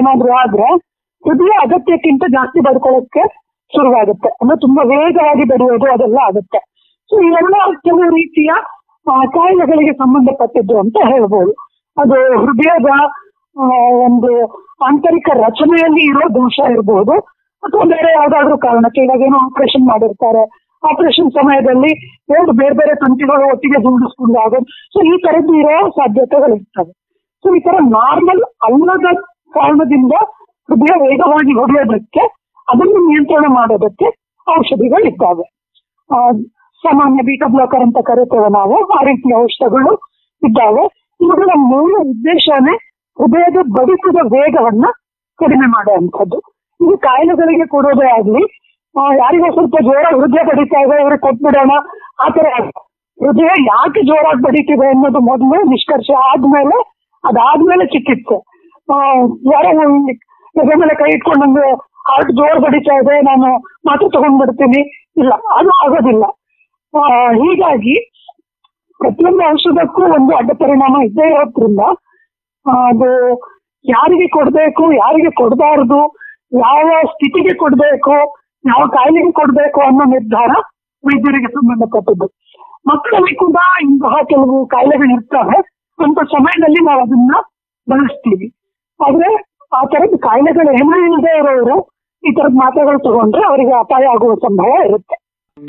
ಏನಾದ್ರು ಆದ್ರೆ ಹೃದಯ ಅಗತ್ಯಕ್ಕಿಂತ ಜಾಸ್ತಿ ಬಡ್ಕೊಳ್ಳೋಕೆ ಶುರುವಾಗುತ್ತೆ ಅಂದ್ರೆ ತುಂಬಾ ವೇಗವಾಗಿ ಬೆಳೆಯೋದು ಅದೆಲ್ಲ ಆಗುತ್ತೆ ಸೊ ಇವೆಲ್ಲ ಕೆಲವು ರೀತಿಯ ಆ, ಕಾಯಿಲೆಗಳಿಗೆ ಸಂಬಂಧಪಟ್ಟಿದ್ದು ಅಂತ ಹೇಳ್ಬೋದು ಅದು ಹೃದಯದ ಆ, ಒಂದು ಆಂತರಿಕ ರಚನೆಯಲ್ಲಿ ಇರೋ ದೋಷ ಇರಬಹುದು ಅಥವಾ ಬೇರೆ ಯಾವ್ದಾದ್ರು ಕಾರಣಕ್ಕೆ ಇವಾಗ ಏನೋ ಆಪರೇಷನ್ ಮಾಡಿರ್ತಾರೆ ಆಪರೇಷನ್ ಸಮಯದಲ್ಲಿ ಎರಡು ಬೇರೆ ಬೇರೆ ತಂತಿಗಳು ಒಟ್ಟಿಗೆ ಜೋಡಿಸ್ಕೊಂಡು ಆಗೋದು ಸೊ ಈ ತರದ್ದು ಇರೋ ಸಾಧ್ಯತೆಗಳಿರ್ತವೆ ಸೊ ಈ ತರ ನಾರ್ಮಲ್ ಅಲ್ಲದ ಕಾರಣದಿಂದ ಹೃದಯ ವೇಗವಾಗಿ ಹೊಡೆಯೋದಕ್ಕೆ ಅದನ್ನು ನಿಯಂತ್ರಣ ಮಾಡೋದಕ್ಕೆ ಔಷಧಿಗಳಿದ್ದಾವೆ ಆ, ಸಾಮಾನ್ಯ ಬೀಟಾ ಬ್ಲಾಕರ್ ಅಂತ ಕರಿತೇವೆ ನಾವು ಆ ರೀತಿಯ ಔಷಧಗಳು ಇದ್ದಾವೆ ಇವುಗಳ ಮೂಲ ಉದ್ದೇಶನೇ ಹೃದಯದ ಬಡಿತದ ವೇಗವನ್ನ ಕಡಿಮೆ ಮಾಡುವಂಥದ್ದು ಇದು ಕಾಯಿಲೆಗಳಿಗೆ ಕೊಡೋದೇ ಆಗ್ಲಿ ಆ, ಯಾರಿಗೋ ಸ್ವಲ್ಪ ಜೋರಾಗಿ ಹೃದಯ ಬಡಿತಾ ಇದೆ ಇವ್ರಿಗೆ ಕೊಟ್ಬಿಡೋಣ ಆ ತರ ಅಲ್ಲ. ಹೃದಯ ಯಾಕೆ ಜೋರಾಗಿ ಬಡಿತಿದೆ ಅನ್ನೋದು ಮೊದಲು ನಿಷ್ಕರ್ಷ ಆದ್ಮೇಲೆ ಅದಾದ್ಮೇಲೆ ಚಿಕಿತ್ಸೆ ಆ, ಯಾರೋ ಒಂದು ಎದೆ ಮೇಲೆ ಕೈ ಇಟ್ಕೊಂಡು ನಂಗೆ ಹಾರ್ಟ್ ಜೋರ್ ಬಡಿತಾ ಇದೆ ನಾನು ಮಾತ್ರ ತಗೊಂಡ್ಬಿಡ್ತೀನಿ ಇಲ್ಲ ಅದು ಆಗೋದಿಲ್ಲ ಆ, ಹೀಗಾಗಿ ಪ್ರತಿಯೊಂದು ಔಷಧಕ್ಕೂ ಒಂದು ಅಡ್ಡ ಪರಿಣಾಮ ಇದ್ದೇ ಇರೋದ್ರಿಂದ ಆ, ಅದು ಯಾರಿಗೆ ಕೊಡ್ಬೇಕು ಯಾರಿಗೆ ಕೊಡಬಾರದು ಯಾವ ಸ್ಥಿತಿಗೆ ಕೊಡ್ಬೇಕು ಯಾವ ಕಾಯಿಲೆಗೆ ಕೊಡ್ಬೇಕು ಅನ್ನೋ ನಿರ್ಧಾರ ವೈದ್ಯರಿಗೆ ಸಂಬಂಧಪಟ್ಟದ್ದು ಮಕ್ಕಳಲ್ಲಿ ಕೂಡ ಇಂತಹ ಕೆಲವು ಕಾಯಿಲೆಗಳು ಇರ್ತವೆ ಅಂತ ಸಮಯದಲ್ಲಿ ನಾವು ಅದನ್ನ ಬಳಸ್ತೀವಿ ಆದ್ರೆ ಆ ತರದ ಕಾಯಿಲೆಗಳು ಏನೂ ಇಲ್ಲದೆ ಇರೋರು ಈ ತರದ ಮಾತ್ರೆಗಳು ತಗೊಂಡ್ರೆ ಅವರಿಗೆ ಅಪಾಯ ಆಗುವ ಸಂಭವ ಇರುತ್ತೆ